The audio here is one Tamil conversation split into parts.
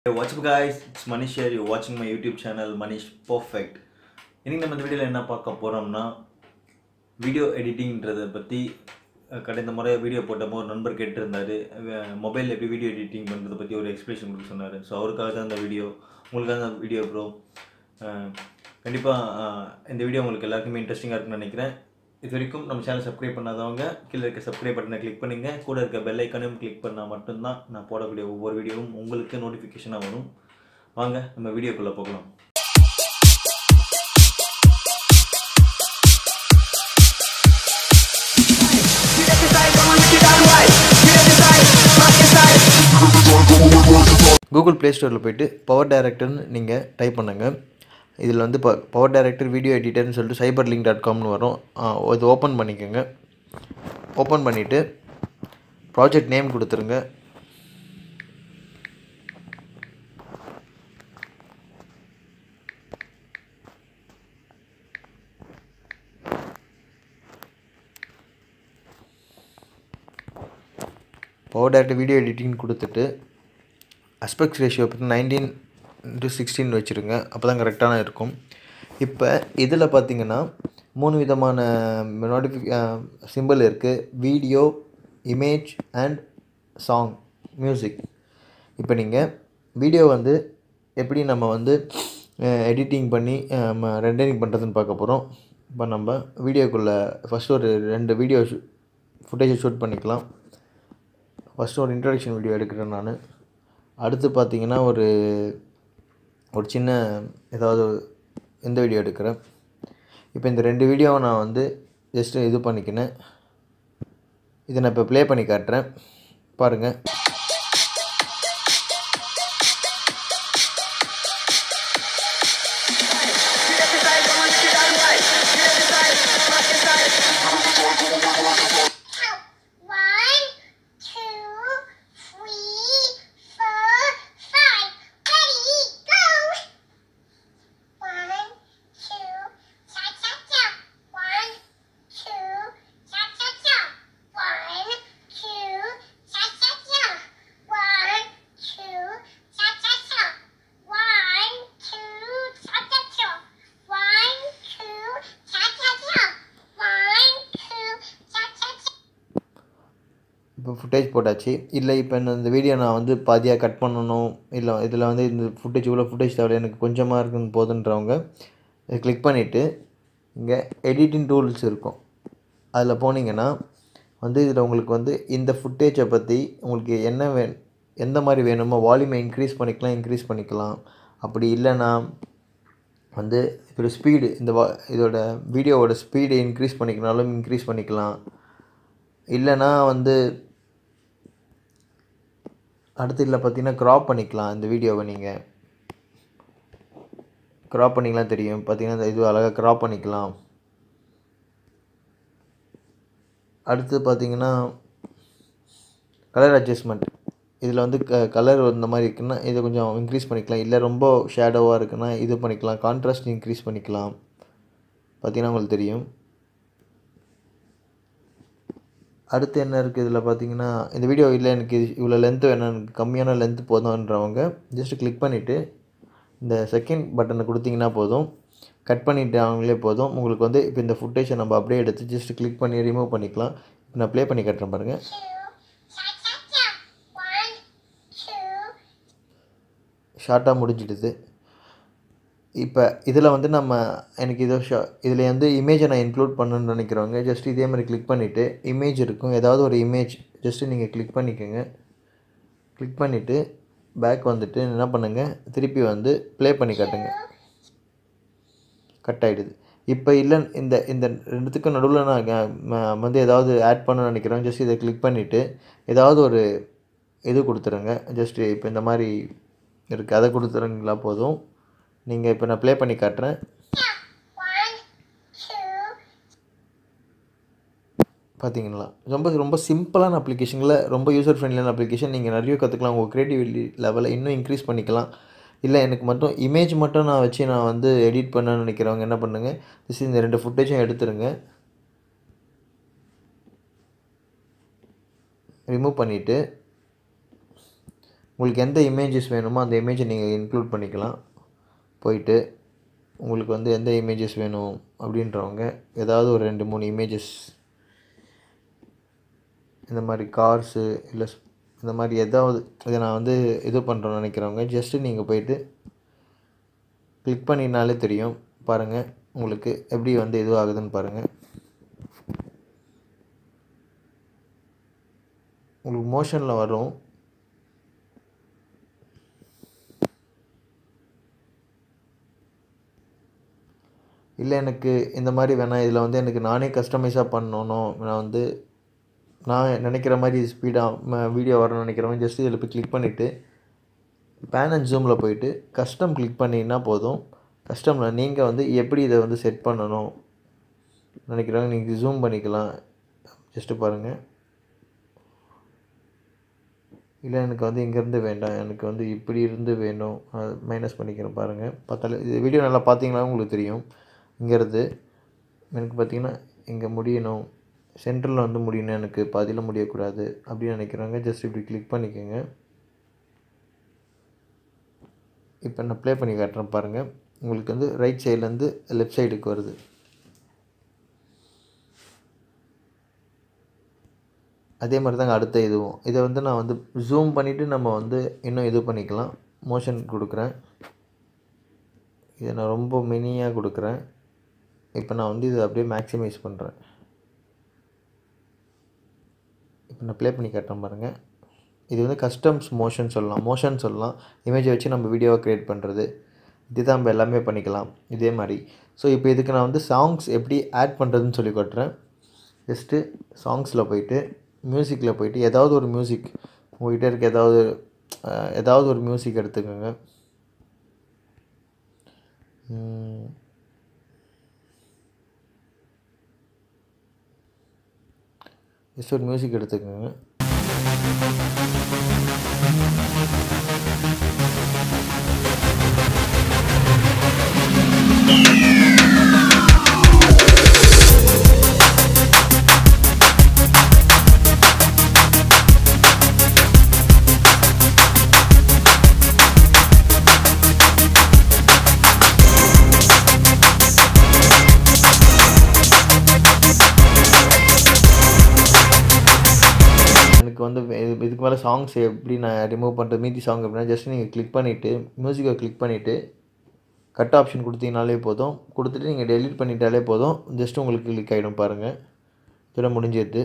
Hey, what's up guys? It's Manish here. You're watching my YouTube channel Manish Perfect. இன்னைக்கு நம்ம இந்த வீடியோவில் என்ன பார்க்க போகிறோம்னா வீடியோ எடிட்டிங்கிறத பற்றி அஹ், கடந்த முறை வீடியோ போட்டப்போ ஒரு நண்பர் கேட்டிருந்தாரு மொபைலில் எப்படி வீடியோ எடிட்டிங் பண்ணுறதை பற்றி ஒரு எக்ஸ்பிளேஷன் கொடுக்க சொன்னார் ஸோ அவருக்காக தான் இந்த வீடியோ உங்களுக்காக தான் வீடியோ ப்ரோ கண்டிப்பாக இந்த வீடியோ உங்களுக்கு எல்லாருக்குமே இன்ட்ரெஸ்டிங்காக இருக்குன்னு நினைக்கிறேன் இது வரைக்கும் நம்ம சேனல் சப்ஸ்கிரைப் பண்ணாதவங்க கீழே இருக்க சப்ஸ்கிரைப் பட்டனை கிளிக் பண்ணுங்க கூட இருக்க பெல் ஐக்கானையும் கிளிக் பண்ணால் மட்டும்தான் நான் போடக்கூடிய ஒவ்வொரு வீடியோவும் உங்களுக்கு நோட்டிஃபிகேஷனாக வரும் வாங்க நம்ம வீடியோக்குள்ளே போகலாம் கூகுள் ப்ளே ஸ்டோரில் போயிட்டு பவர் டைரக்டர்னு நீங்கள் டைப் பண்ணுங்க இதில் வந்து இப்போ பவர் டைரக்டர் வீடியோ எடிட்டர்னு சொல்லிட்டு சைபர் லிங்க் டாட் காம்னு வரும் ஆ, இது ஓப்பன் பண்ணிக்கோங்க ஓப்பன் பண்ணிவிட்டு ப்ராஜெக்ட் நேம் கொடுத்துருங்க பவர் டேரக்டர் வீடியோ எடிட்டிங் கொடுத்துட்டு அஸ்பெக்ட் ரேஷியோ பற்றி நைன்டீன் டு சிக்ஸ்டீன் வச்சுருங்க அப்போ தான் கரெக்டான இருக்கும் இப்போ இதில் பார்த்தீங்கன்னா மூணு விதமான நோட்டிஃபி சிம்பிள் இருக்குது video image and song music இப்போ நீங்கள் வீடியோ வந்து எப்படி நம்ம வந்து எடிட்டிங் பண்ணி ரெண்டரிங் பண்ணுறதுன்னு பார்க்க போகிறோம் இப்போ நம்ம வீடியோக்குள்ளே ஃபஸ்ட்டு ஒரு ரெண்டு வீடியோ ஃபுட்டேஜை ஷூட் பண்ணிக்கலாம் ஃபஸ்ட்டு ஒரு இன்ட்ரடக்ஷன் வீடியோ எடுக்கிறேன் நான் அடுத்து பார்த்தீங்கன்னா ஒரு ஒரு சின்ன ஏதாவது இந்த வீடியோ எடுக்கிறேன் இப்போ இந்த ரெண்டு வீடியோவை நான் வந்து ஜஸ்ட்டு இது பண்ணிக்கினேன் இதை நான் இப்போ ப்ளே பண்ணி காட்டுறேன் பாருங்கள் One, two, three, four, five. Ready, go! One, two, cha cha cha. One, two, cha cha cha. One, two, cha cha cha. One, two, cha cha cha. One, two, cha cha cha. One, two, cha cha cha. One, two, cha cha cha. இப்போ ஃபுட்டேஜ் போட்டாச்சு இல்லை இப்போ இந்த இந்த வீடியோ நான் வந்து பாதியாக கட் பண்ணணும் இல்லை இதில் வந்து இந்த ஃபுட்டேஜ் இவ்வளோ ஃபுட்டேஜ் தேவை எனக்கு கொஞ்சமாக இருக்குன்னு போதுன்றவங்க இதை கிளிக் பண்ணிவிட்டு இங்கே எடிட்டிங் டூல்ஸ் இருக்கும் அதில் போனீங்கன்னா வந்து இதில் உங்களுக்கு வந்து இந்த ஃபுட்டேஜை பற்றி உங்களுக்கு என்ன வே எந்த மாதிரி வேணுமோ வால்யூமை இன்க்ரீஸ் பண்ணிக்கலாம் இன்க்ரீஸ் பண்ணிக்கலாம் அப்படி இல்லைன்னா வந்து இதோட ஸ்பீடு இந்த வா இதோட வீடியோவோட ஸ்பீடு இன்க்ரீஸ் பண்ணிக்கனாலும் இன்க்ரீஸ் பண்ணிக்கலாம் இல்லைன்னா வந்து அடுத்து இல்லை பார்த்தீங்கன்னா க்ராப் பண்ணிக்கலாம் இந்த வீடியோவை நீங்கள் க்ராப் பண்ணிக்கலாம் தெரியும் பார்த்தீங்கன்னா இந்த இது அழகாக க்ராப் பண்ணிக்கலாம் அடுத்து பார்த்தீங்கன்னா கலர் அட்ஜஸ்ட்மெண்ட் இதில் வந்து க கலர் இந்த மாதிரி இருக்குன்னா இதை கொஞ்சம் இன்க்ரீஸ் பண்ணிக்கலாம் இல்லை ரொம்ப ஷேடோவாக இருக்குன்னா இது பண்ணிக்கலாம் கான்ட்ராஸ்ட் இன்க்ரீஸ் பண்ணிக்கலாம் பார்த்தீங்கன்னா உங்களுக்கு தெரியும் அடுத்து என்ன இருக்குது இதில் பார்த்தீங்கன்னா இந்த வீடியோ இல்லை எனக்கு இது இவ்வளோ லென்த்து வேணும் எனக்கு கம்மியான லென்த்து போதும்ன்றவங்க ஜஸ்ட் கிளிக் பண்ணிவிட்டு இந்த செகண்ட் பட்டனை கொடுத்தீங்கன்னா போதும் கட் பண்ணிட்டு அவங்களே போதும் உங்களுக்கு வந்து இப்போ இந்த ஃபுட்டேஜை நம்ம அப்படியே எடுத்து ஜஸ்ட் கிளிக் பண்ணி ரிமூவ் பண்ணிக்கலாம் இப்போ நான் ப்ளே பண்ணி கட்டுறேன் பாருங்கள் two, cha cha cha. One, two, ஷார்ட்டாக முடிஞ்சிடுது இப்போ இதில் வந்து நம்ம எனக்கு இதோ ஷா இதில் வந்து இமேஜை நான் இன்க்ளூட் பண்ணணும்னு நினைக்கிறவங்க ஜஸ்ட் இதே மாதிரி கிளிக் பண்ணிவிட்டு இமேஜ் இருக்கும் ஏதாவது ஒரு இமேஜ் ஜஸ்ட்டு நீங்கள் கிளிக் பண்ணிக்கோங்க கிளிக் பண்ணிவிட்டு பேக் வந்துட்டு என்ன பண்ணுங்கள் திருப்பி வந்து ப்ளே பண்ணி காட்டுங்க கட் ஆகிடுது இப்போ இல்லை இந்த இந்த ரெண்டுத்துக்கும் நடுவில் நான் க- ம- வந்து ஏதாவது ஆட் பண்ண நினைக்கிறேன் ஜஸ்ட் இதை கிளிக் பண்ணிவிட்டு ஏதாவது ஒரு இது கொடுத்துருங்க ஜஸ்ட்டு இப்போ இந்த மாதிரி இருக்குது அதை கொடுத்துருங்களா போதும் நீங்கள் இப்போ நான் ப்ளே பண்ணி காட்டுறேன் one, two, பார்த்தீங்களா ரொம்ப ரொம்ப சிம்பிளான அப்ளிகேஷனில் ரொம்ப யூசர் ஃப்ரெண்ட்லியான அப்ளிகேஷன் நீங்கள் நிறைய கற்றுக்கலாம் உங்கள் க்ரியேட்டிவிட்டி லெவலை இன்னும் இன்க்ரீஸ் பண்ணிக்கலாம் இல்லை எனக்கு மட்டும் இமேஜ் மட்டும் நான் வச்சு நான் வந்து எடிட் பண்ணணும்னு நினைக்கிறவங்க என்ன பண்ணுங்கள் ஜஸ்ட் இந்த ரெண்டு ஃபுட்டேஜும் எடுத்துருங்க ரிமூவ் பண்ணிவிட்டு உங்களுக்கு எந்த இமேஜஸ் வேணுமோ அந்த இமேஜை நீங்கள் இன்க்ளூட் பண்ணிக்கலாம் போயிட்டு உங்களுக்கு வந்து எந்த இமேஜஸ் வேணும் அப்படின்றவங்க ஏதாவது ஒரு ரெண்டு மூணு இமேஜஸ் இந்த மாதிரி கார்ஸு இல்லை இந்த மாதிரி ஏதாவது இதை நான் வந்து இது பண்ணுறோன்னு நினைக்கிறவங்க ஜஸ்ட்டு நீங்கள் போயிட்டு கிளிக் பண்ணினாலே தெரியும் பாருங்கள் உங்களுக்கு எப்படி வந்து இது ஆகுதுன்னு பாருங்கள் உங்களுக்கு மோஷனில் வரும் இல்லை எனக்கு இந்த மாதிரி வேணாம் இதில் வந்து எனக்கு நானே கஸ்டமைஸாக பண்ணணும் நான் வந்து நான் நினைக்கிற மாதிரி ஸ்பீடாக வீடியோ வரணும்னு நினைக்கிறவங்க ஜஸ்ட் இதில் போய் கிளிக் பண்ணிவிட்டு பேன் அண்ட் ஜூமில் போயிட்டு கஸ்டம் கிளிக் பண்ணிங்கன்னா போதும் கஸ்டமில் நீங்கள் வந்து எப்படி இதை வந்து செட் பண்ணணும் நினைக்கிறவங்க நீங்கள் ஜூம் பண்ணிக்கலாம் ஜஸ்ட்டு பாருங்கள் இல்லை எனக்கு வந்து இங்கேருந்து வேண்டாம் எனக்கு வந்து இப்படி இருந்து வேணும் மைனஸ் பண்ணிக்கிறேன் பாருங்கள் பார்த்தாலே இது வீடியோ நல்லா பார்த்தீங்கன்னா உங்களுக்கு தெரியும் இங்கேருந்து எனக்கு பார்த்தீங்கன்னா இங்கே முடியணும் சென்டரில் வந்து முடியணும் எனக்கு பாதியில் முடியக்கூடாது அப்படின்னு நினைக்கிறவங்க ஜஸ்ட் இப்படி கிளிக் பண்ணிக்கோங்க இப்போ நான் ப்ளே பண்ணி காட்டுறேன் பாருங்கள் உங்களுக்கு வந்து ரைட் சைட்லேருந்து லெஃப்ட் சைடுக்கு வருது அதே மாதிரி தாங்க அடுத்த இதுவும் இதை வந்து நான் வந்து ஜூம் பண்ணிவிட்டு நம்ம வந்து இன்னும் இது பண்ணிக்கலாம் மோஷன் கொடுக்குறேன் இதை நான் ரொம்ப மினியாக கொடுக்குறேன் இப்போ நான் வந்து இதை அப்படியே மேக்ஸிமைஸ் பண்ணுறேன் இப்போ நான் ப்ளே பண்ணி காட்டுறேன் பாருங்கள் இது வந்து கஸ்டம்ஸ் மோஷன் சொல்லலாம் மோஷன் சொல்லலாம் இமேஜை வச்சு நம்ம வீடியோவை க்ரியேட் பண்ணுறது இதுதான் நம்ம எல்லாமே பண்ணிக்கலாம் இதே மாதிரி ஸோ இப்போ இதுக்கு நான் வந்து சாங்ஸ் எப்படி ஆட் பண்ணுறதுன்னு சொல்லி காட்டுறேன் ஜஸ்ட்டு சாங்ஸில் போயிட்டு மியூசிக்கில் போயிட்டு ஏதாவது ஒரு மியூசிக் உங்கள்கிட்ட இருக்க ஏதாவது அஹ், ஏதாவது ஒரு மியூசிக் எடுத்துக்கோங்க ஜஸ்ட் ஒரு மியூசிக் எடுத்துக்கோங்க எனக்கு வந்து இது- இதுக்கு மேலே சாங்ஸ் எப்படி நான் ரிமூவ் பண்ணுறது மீதி சாங் அப்படின்னா ஜஸ்ட் நீங்கள் கிளிக் பண்ணிவிட்டு மியூசிக்கை கிளிக் பண்ணிவிட்டு கட் ஆப்ஷன் கொடுத்தீங்கனாலே போதும் கொடுத்துட்டு நீங்கள் டெலீட் பண்ணிட்டாலே போதும் ஜஸ்ட் உங்களுக்கு கிளிக் ஆகிடும் பாருங்கள் இதோட முடிஞ்சிடுது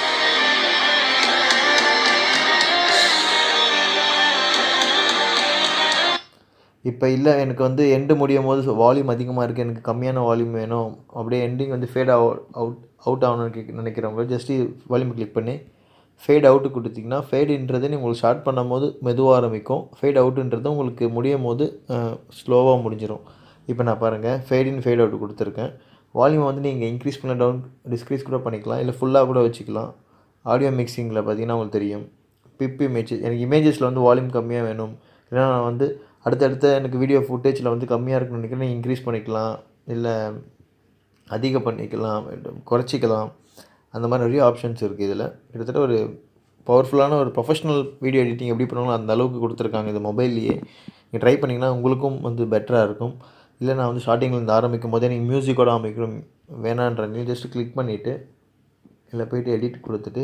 இப்போ இல்லை எனக்கு வந்து எண்டு முடியும் போது வால்யூம் அதிகமாக இருக்குது எனக்கு கம்மியான வால்யூம் வேணும் அப்படியே எண்டிங் வந்து ஃபேட் அவுட் அவுட் அவுட் ஆகணும்னு நினைக்கிறவங்க ஜஸ்ட்டு வால்யூம் கிளிக் பண்ணி ஃபேட் அவுட்டு கொடுத்தீங்கன்னா ஃபேடுன்றது நீங்கள் உங்களுக்கு ஸ்டார்ட் பண்ணும் போது மெதுவாக ஆரம்பிக்கும் ஃபேட் அவுட்டுன்றது உங்களுக்கு முடியும் போது ஸ்லோவாக முடிஞ்சிடும் இப்போ நான் பாருங்கள் ஃபேட் இன் ஃபேட் அவுட் கொடுத்துருக்கேன் வால்யூம் வந்து நீங்கள் இன்க்ரீஸ் பண்ண டவுன் டிஸ்க்ரீஸ் கூட பண்ணிக்கலாம் இல்லை ஃபுல்லாக கூட வச்சுக்கலாம் ஆடியோ மிக்சிங்கில் பார்த்தீங்கன்னா உங்களுக்கு தெரியும் பிப் இமேஜ் எனக்கு இமேஜஸில் வந்து வால்யூம் கம்மியாக வேணும் இல்லைனா நான் வந்து அடுத்தடுத்த எனக்கு வீடியோ ஃபுட்டேஜில் வந்து கம்மியாக இருக்குன்னு நினைக்கிறேன் இன்க்ரீஸ் பண்ணிக்கலாம் இல்லை அதிக பண்ணிக்கலாம் குறைச்சிக்கலாம் அந்த மாதிரி நிறைய ஆப்ஷன்ஸ் இருக்குது இதில் கிட்டத்தட்ட ஒரு பவர்ஃபுல்லான ஒரு ப்ரொஃபஷனல் வீடியோ எடிட்டிங் எப்படி பண்ணுவாங்களோ அந்த அளவுக்கு கொடுத்துருக்காங்க இந்த மொபைல்லையே நீங்கள் ட்ரை பண்ணிங்கன்னா உங்களுக்கும் வந்து பெட்டராக இருக்கும் இல்லை நான் வந்து ஸ்டார்டிங்கில் இருந்து ஆரம்பிக்கும் போதே நீங்கள் மியூசிக்கோட ஆரம்பிக்கிறோம் வேணான்றீங்க ஜஸ்ட் கிளிக் பண்ணிவிட்டு இதில் போயிட்டு எடிட் கொடுத்துட்டு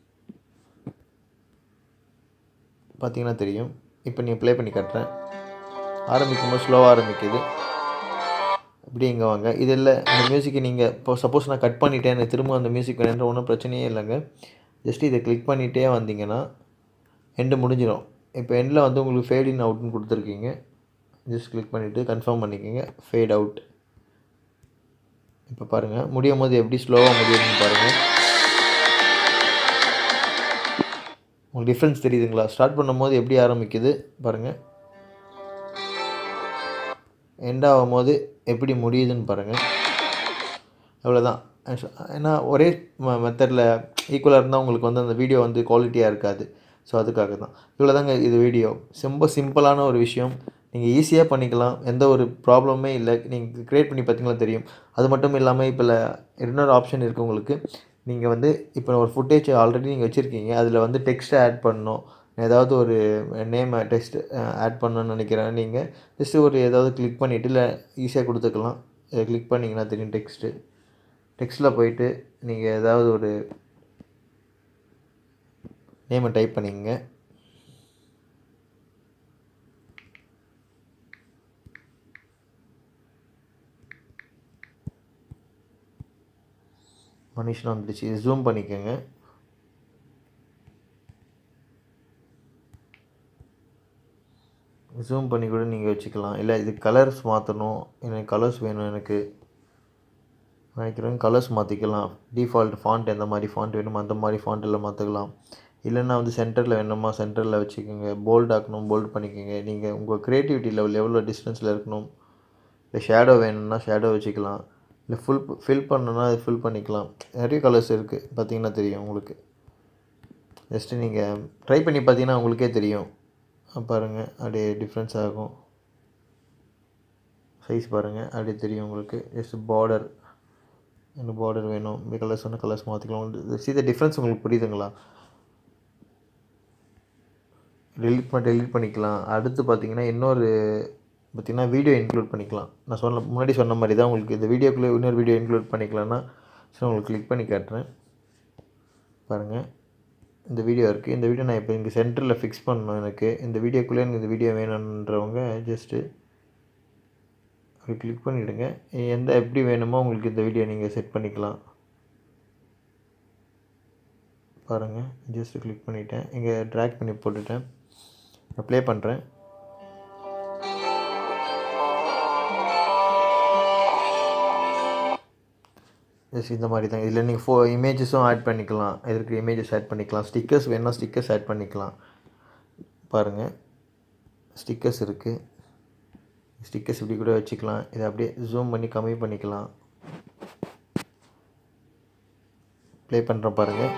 பார்த்தீங்கன்னா தெரியும் இப்போ நீங்கள் ப்ளே பண்ணி காட்டுறேன் ஆரம்பிக்கும் போது ஸ்லோவாக ஆரம்பிக்குது இப்படி இங்கே வாங்க இது இல்லை இந்த மியூசிக்கை நீங்கள் இப்போ சப்போஸ் நான் கட் பண்ணிட்டேன் எனக்கு திரும்ப அந்த மியூசிக் வேணுன்ற ஒன்றும் பிரச்சனையே இல்லைங்க ஜஸ்ட் இதை கிளிக் பண்ணிகிட்டே வந்தீங்கன்னா எண்டு முடிஞ்சிடும் இப்போ எண்டில் வந்து உங்களுக்கு ஃபேட் இன் அவுட்னு கொடுத்துருக்கீங்க ஜஸ்ட் கிளிக் பண்ணிவிட்டு கன்ஃபார்ம் பண்ணிக்கோங்க ஃபேட் அவுட் இப்போ பாருங்கள் முடியும் போது எப்படி ஸ்லோவாக முடியுதுன்னு பாருங்கள் உங்களுக்கு டிஃப்ரென்ஸ் தெரியுதுங்களா ஸ்டார்ட் பண்ணும்போது எப்படி ஆரம்பிக்குது பாருங்கள் எண்ட் ஆகும்போது எப்படி முடியுதுன்னு பாருங்கள் அவ்வளோதான் ஏன்னா ஒரே மெத்தடில் ஈக்குவலாக இருந்தால் உங்களுக்கு வந்து அந்த வீடியோ வந்து குவாலிட்டியாக இருக்காது ஸோ அதுக்காக தான் இவ்வளோ தாங்க இது வீடியோ ரொம்ப சிம்பிளான ஒரு விஷயம் நீங்கள் ஈஸியாக பண்ணிக்கலாம் எந்த ஒரு ப்ராப்ளமே இல்லை நீங்கள் க்ரியேட் பண்ணி பார்த்தீங்களா தெரியும் அது மட்டும் இல்லாமல் இப்போ இன்னொரு ஆப்ஷன் இருக்குது உங்களுக்கு நீங்கள் வந்து இப்போ ஒரு ஃபுட்டேஜ் ஆல்ரெடி நீங்கள் வச்சுருக்கீங்க அதில் வந்து டெக்ஸ்ட்டை ஆட் பண்ணணும் ஏதாவது ஒரு நேம் டெக்ஸ்ட் ஆட் பண்ணணும்னு நினைக்கிறேன் நீங்கள் ஜஸ்ட்டு ஒரு ஏதாவது கிளிக் பண்ணிவிட்டு இல்லை ஈஸியாக கொடுத்துக்கலாம் இதை கிளிக் பண்ணிங்கன்னா தெரியும் டெக்ஸ்ட்டு டெக்ஸ்ட்டில் போயிட்டு நீங்கள் ஏதாவது ஒரு நேமை டைப் பண்ணிக்கங்க மனுஷன் வந்துடுச்சு ஜூம் பண்ணிக்கோங்க ஜூம் பண்ணி கூட நீங்கள் வச்சுக்கலாம் இல்லை இது கலர்ஸ் மாற்றணும் எனக்கு கலர்ஸ் வேணும் எனக்கு நினைக்கிறேன் கலர்ஸ் மாற்றிக்கலாம் டிஃபால்ட் ஃபாண்ட் எந்த மாதிரி ஃபாண்ட் வேணுமோ அந்த மாதிரி ஃபாண்ட்டில் மாற்றிக்கலாம் இல்லைன்னா வந்து சென்டரில் வேணுமா சென்டரில் வச்சுக்கோங்க போல்ட் ஆக்கணும் போல்ட் பண்ணிக்கோங்க நீங்கள் உங்கள் க்ரியேட்டிவிட்டி லெவல் எவ்வளோ டிஸ்டன்ஸில் இருக்கணும் இல்லை ஷேடோ வேணும்னா ஷேடோ வச்சுக்கலாம் இல்லை ஃபுல் ஃபில் பண்ணணும்னா அது ஃபில் பண்ணிக்கலாம் நிறைய கலர்ஸ் இருக்குது பார்த்தீங்கன்னா தெரியும் உங்களுக்கு ஜஸ்ட்டு நீங்கள் ட்ரை பண்ணி பார்த்தீங்கன்னா உங்களுக்கே தெரியும் பாருங்கள் அப்படியே டிஃப்ரென்ஸ் ஆகும் சைஸ் பாருங்கள் அப்படியே தெரியும் உங்களுக்கு ஜஸ்ட் பார்டர் எனக்கு பார்டர் வேணும் இந்த கலர்ஸ் வேணும் கலர்ஸ் மாற்றிக்கலாம் சி த டிஃப்ரென்ஸ் உங்களுக்கு புரியுதுங்களா டெலிட் பண்ண டெலிட் பண்ணிக்கலாம் அடுத்து பார்த்தீங்கன்னா இன்னொரு பார்த்தீங்கன்னா வீடியோ இன்க்ளூட் பண்ணிக்கலாம் நான் சொன்ன முன்னாடி சொன்ன மாதிரி தான் உங்களுக்கு இந்த வீடியோக்குள்ளே இன்னொரு வீடியோ இன்க்ளூட் பண்ணிக்கலாம்னா ஸோ உங்களுக்கு கிளிக் பண்ணி காட்டுறேன் பாருங்கள் இந்த வீடியோ இருக்குது இந்த வீடியோ நான் இப்போ இங்கே சென்டரில் ஃபிக்ஸ் பண்ணணும் எனக்கு இந்த வீடியோக்குள்ளே எனக்கு இந்த வீடியோ வேணுன்றவங்க ஜஸ்ட்டு அப்படி கிளிக் பண்ணிவிடுங்க எந்த எப்படி வேணுமோ உங்களுக்கு இந்த வீடியோ நீங்கள் செட் பண்ணிக்கலாம் பாருங்கள் ஜஸ்ட்டு கிளிக் பண்ணிவிட்டேன் இங்கே ட்ராக் பண்ணி போட்டுட்டேன் நான் ப்ளே பண்ணுறேன் எஸ் இந்த மாதிரி தான் இதில் நீங்கள் ஃபோ இமேஜஸும் ஆட் பண்ணிக்கலாம் இதற்கு இமேஜஸ் ஆட் பண்ணிக்கலாம் ஸ்டிக்கர்ஸ் வேணால் ஸ்டிக்கர்ஸ் ஆட் பண்ணிக்கலாம் பாருங்கள் ஸ்டிக்கர்ஸ் இருக்குது ஸ்டிக்கர்ஸ் இப்படி கூட வச்சுக்கலாம் இதை அப்படியே ஜூம் பண்ணி கம்மி பண்ணிக்கலாம் ப்ளே பண்ணுறேன் பாருங்கள்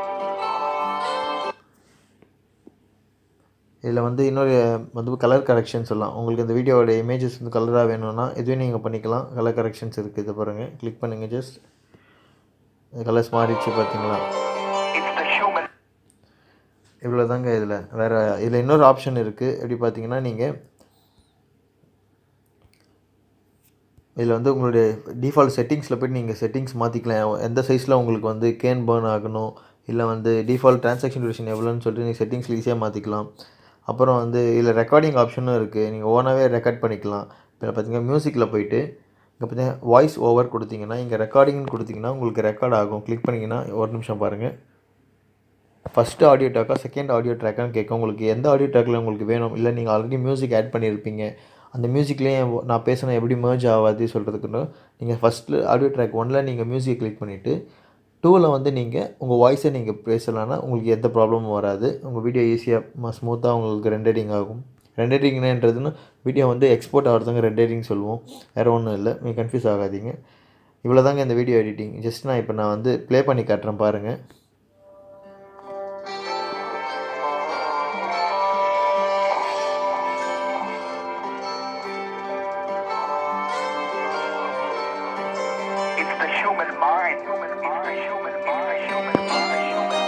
இதில் வந்து இன்னொரு வந்து கலர் கரெக்ஷன் சொல்லலாம் உங்களுக்கு இந்த வீடியோவோட இமேஜஸ் வந்து கலராக வேணும்னா இதுவே நீங்கள் பண்ணிக்கலாம் கலர் கரெக்ஷன்ஸ் இருக்குது இதை பாருங்கள் கிளிக் பண்ணுங்கள் ஜஸ்ட் கலர்ஸ் மாறிடுச்சு பார்த்தீங்களா It's the human இவ்வளோ தாங்க இதில் வேறு இதில் இன்னொரு ஆப்ஷன் இருக்குது எப்படி பார்த்தீங்கன்னா நீங்கள் இதில் வந்து உங்களுடைய டிஃபால்ட் செட்டிங்ஸில் போய்ட்டு நீங்கள் செட்டிங்ஸ் மாற்றிக்கலாம் எந்த சைஸில் உங்களுக்கு வந்து கேன் பேர்ன் ஆகணும் இல்லை வந்து டிஃபால்ட் ட்ரான்சாக்ஷன் டியூரேஷன் எவ்வளோன்னு சொல்லிட்டு நீங்கள் செட்டிங்ஸில் ஈஸியாக மாற்றிக்கலாம் அப்புறம் வந்து இதில் ரெக்கார்டிங் ஆப்ஷனும் இருக்குது நீங்கள் ஓனாகவே ரெக்கார்ட் பண்ணிக்கலாம் இப்போ பார்த்தீங்கன்னா மியூசிக்கில் போயிட்டு இங்கே பார்த்தீங்கன்னா வாய்ஸ் ஓவர் கொடுத்தீங்கன்னா இங்கே ரெக்கார்டிங்னு கொடுத்தீங்கன்னா உங்களுக்கு ரெக்கார்ட் ஆகும் கிளிக் பண்ணிங்கன்னா ஒரு நிமிஷம் பாருங்கள் ஃபஸ்ட்டு ஆடியோ ட்ராக்கா செகண்ட் ஆடியோ ட்ராக்கான்னு கேட்கும் உங்களுக்கு எந்த ஆடியோ ட்ராக்கில் உங்களுக்கு வேணும் இல்லை நீங்கள் ஆல்ரெடி மியூசிக் ஆட் பண்ணியிருப்பீங்க அந்த மியூசிக்லேயே நான் பேசினா எப்படி merge ஆகாது சொல்கிறதுக்குன்னு நீங்கள் ஃபஸ்ட்டில் ஆடியோ ட்ராக் ஒனில் நீங்கள் மியூசிக் கிளிக் பண்ணிவிட்டு டூவில் வந்து நீங்கள் உங்கள் வாய்ஸை நீங்கள் பேசலான்னா உங்களுக்கு எந்த ப்ராப்ளமும் வராது உங்கள் வீடியோ ஈஸியாக ஸ்மூத்தாக உங்களுக்கு ரெண்டரிங் ஆகும் ரெண்டரிங்னன்றதுன்னு வீடியோ வந்து எக்ஸ்போர்ட் ஆகிறதுங்க ரெண்டரிங் சொல்லுவோம் வேறு ஒன்றும் இல்லை நீங்கள் கன்ஃபியூஸ் ஆகாதீங்க இவ்வளோ தாங்க இந்த வீடியோ எடிட்டிங் ஜஸ்ட் நான் இப்போ நான் வந்து ப்ளே பண்ணி காட்டுறேன் பாருங்கள் It's the human mind. It's the human mind. Human mind. Human mind. Human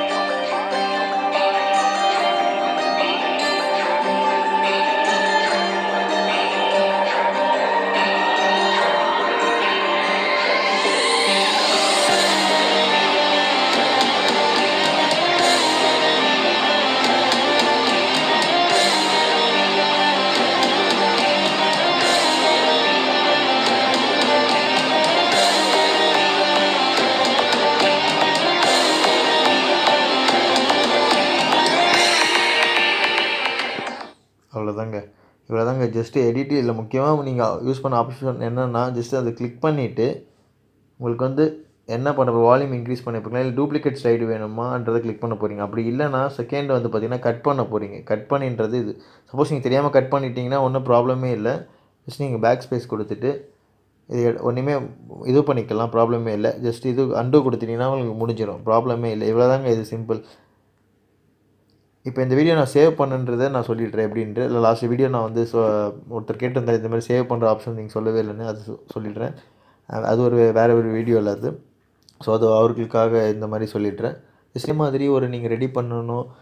அவ்வளோதாங்க இவ்வளோதாங்க ஜஸ்ட்டு எடிட் இதில் முக்கியமாக நீங்கள் யூஸ் பண்ண ஆப்ஷன் என்னென்னா ஜஸ்ட்டு அதை கிளிக் பண்ணிவிட்டு உங்களுக்கு வந்து என்ன பண்ண வால்யூம் இன்க்ரீஸ் பண்ண போகிறீங்களா இல்லை டூப்ளிகேட் ஸ்லைடு வேணுமான்றதை கிளிக் பண்ண போகிறீங்க அப்படி இல்லைனா செகண்ட் வந்து பார்த்தீங்கன்னா கட் பண்ண போகிறீங்க கட் பண்ணின்றது இது சப்போஸ் நீங்கள் தெரியாமல் கட் பண்ணிட்டீங்கன்னா ஒன்றும் ப்ராப்ளமே இல்லை ஜஸ்ட் நீங்கள் பேக் ஸ்பேஸ் கொடுத்துட்டு இது ஒன்றுமே இது பண்ணிக்கலாம் ப்ராப்ளமே இல்லை ஜஸ்ட் இது அண்டு கொடுத்துட்டீங்கன்னா உங்களுக்கு முடிஞ்சிடும் ப்ராப்ளமே இல்லை இவ்வளோதாங்க இது சிம்பிள் இப்போ இந்த வீடியோ நான் சேவ் பண்ணுன்றதை நான் சொல்லிடுறேன் எப்படின்ட்டு இல்லை லாஸ்ட் வீடியோ நான் வந்து சொ ஒருத்தர் கேட்டிருந்தார் இந்த மாதிரி சேவ் பண்ணுற ஆப்ஷன் நீங்கள் சொல்லவே இல்லைன்னு அது சொ- சொல்லிடுறேன் அஹ் அது ஒரு வேறு ஒரு வீடியோ இல்லை அது ஸோ அது அவர்களுக்காக இந்த மாதிரி சொல்லிடுறேன் இதே மாதிரி ஒரு நீங்கள் ரெடி பண்ணணும்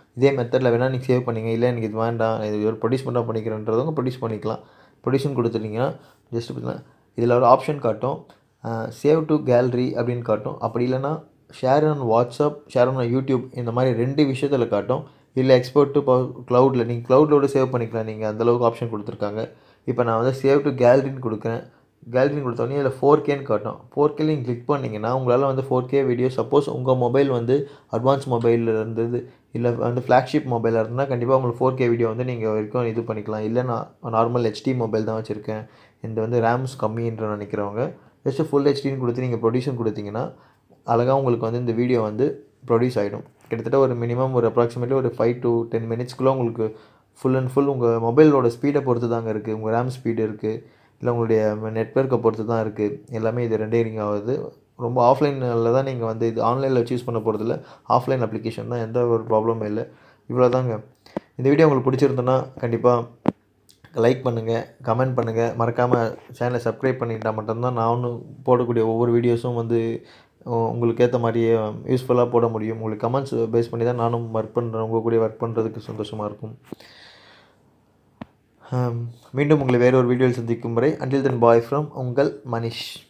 இதே மெத்தடில் வேணால் நீங்கள் சேவ் பண்ணிங்க இல்லை எனக்கு இது வேண்டாம் நான் இது ஒரு ப்ரொடியூஸ் பண்ணால் பண்ணிக்கிறேன்றவங்க ப்ரொடியூஸ் பண்ணிக்கலாம் ப்ரொடியூஷன் கொடுத்துட்டிங்கன்னா ஜஸ்ட் பார்த்தீங்கன்னா இதில் ஒரு ஆப்ஷன் காட்டும் சேவ் டு கேலரி அப்படின்னு காட்டும் அப்படி இல்லைன்னா share on WhatsApp share on YouTube இந்த மாதிரி ரெண்டு விஷயத்தில் காட்டும் இல்லை எக்ஸ்போர்ட் டு க்ளவுடில் நீங்கள் க்ளவுடோட சேவ் பண்ணிக்கலாம் நீங்கள் அந்தளவுக்கு ஆப்ஷன் கொடுத்துருக்காங்க இப்போ நான் வந்து சேவ் டு கேலரின்னு கொடுக்குறேன் கேலரின்னு கொடுத்தோடனே இதில் ஃபோர் கேன்னு காட்டும் ஃபோர் கே நீங்கள் கிளிக் பண்ணிங்கன்னா உங்களால் வந்து ஃபோர் கே வீடியோ சப்போஸ் உங்கள் மொபைல் வந்து அட்வான்ஸ் மொபைலில் இருந்தது இல்லை வந்து ஃப்ளாக்ஷிப் மொபைலாக இருந்தால் கண்டிப்பாக உங்களுக்கு ஃபோர் கே வீடியோ வந்து நீங்கள் வரைக்கும் இது பண்ணிக்கலாம் இல்லை நான் நார்மல் ஹெச்டி மொபைல் தான் வச்சுருக்கேன் இந்த வந்து ரேம்ஸ் கம்மின்ற நினைக்கிறவங்க ஜஸ்ட்டு ஃபுல் ஹெச்டின்னு கொடுத்து நீங்கள் ப்ரொடியூஷன் கொடுத்தீங்கன்னா அழகாக உங்களுக்கு வந்து இந்த வீடியோ வந்து ப்ரொடியூஸ் ஆகிடும் கிட்டத்தட்ட ஒரு மினிமம் ஒரு அப்ராக்சிமேட்லி ஒரு ஃபைவ் டு டென் மினிட்ஸ்க்குள்ளே உங்களுக்கு ஃபுல் அண்ட் ஃபுல் உங்கள் மொபைலோட ஸ்பீடை பொறுத்து தாங்க இருக்குது உங்கள் ரேம் ஸ்பீடு இருக்குது இல்லை உங்களுடைய நெட்ஒர்க்கை பொறுத்து தான் இருக்குது எல்லாமே இது ரெண்டே ரிங் ஆகுது ரொம்ப ஆஃப்லைனில் தான் நீங்கள் வந்து இது ஆன்லைனில் வச்சு யூஸ் பண்ண போகிறதில்ல ஆஃப்லைன் அப்ளிகேஷன் தான் எந்த ஒரு ப்ராப்ளமும் இல்லை இவ்வளோ தாங்க இந்த வீடியோ உங்களுக்கு பிடிச்சிருந்தோன்னா கண்டிப்பாக லைக் பண்ணுங்கள் கமெண்ட் பண்ணுங்கள் மறக்காமல் சேனலை சப்ஸ்கிரைப் பண்ணிக்கிட்டால் மட்டும்தான் நானும் போடக்கூடிய ஒவ்வொரு வீடியோஸும் வந்து உ- உங்களுக்கு ஏற்ற மாதிரியே யூஸ்ஃபுல்லாக போட முடியும் உங்களுக்கு கமெண்ட்ஸ் பேஸ் பண்ணி தான் நானும் ஒர்க் பண்ணுறேன் உங்கள் கூட ஒர்க் பண்ணுறதுக்கு சந்தோஷமாக இருக்கும் ஆம், மீண்டும் உங்களை வேறு ஒரு வீடியோவில் சந்திக்கும் வரை அண்டில் தென் பாய் ஃப்ரம் உங்கள் மனிஷ்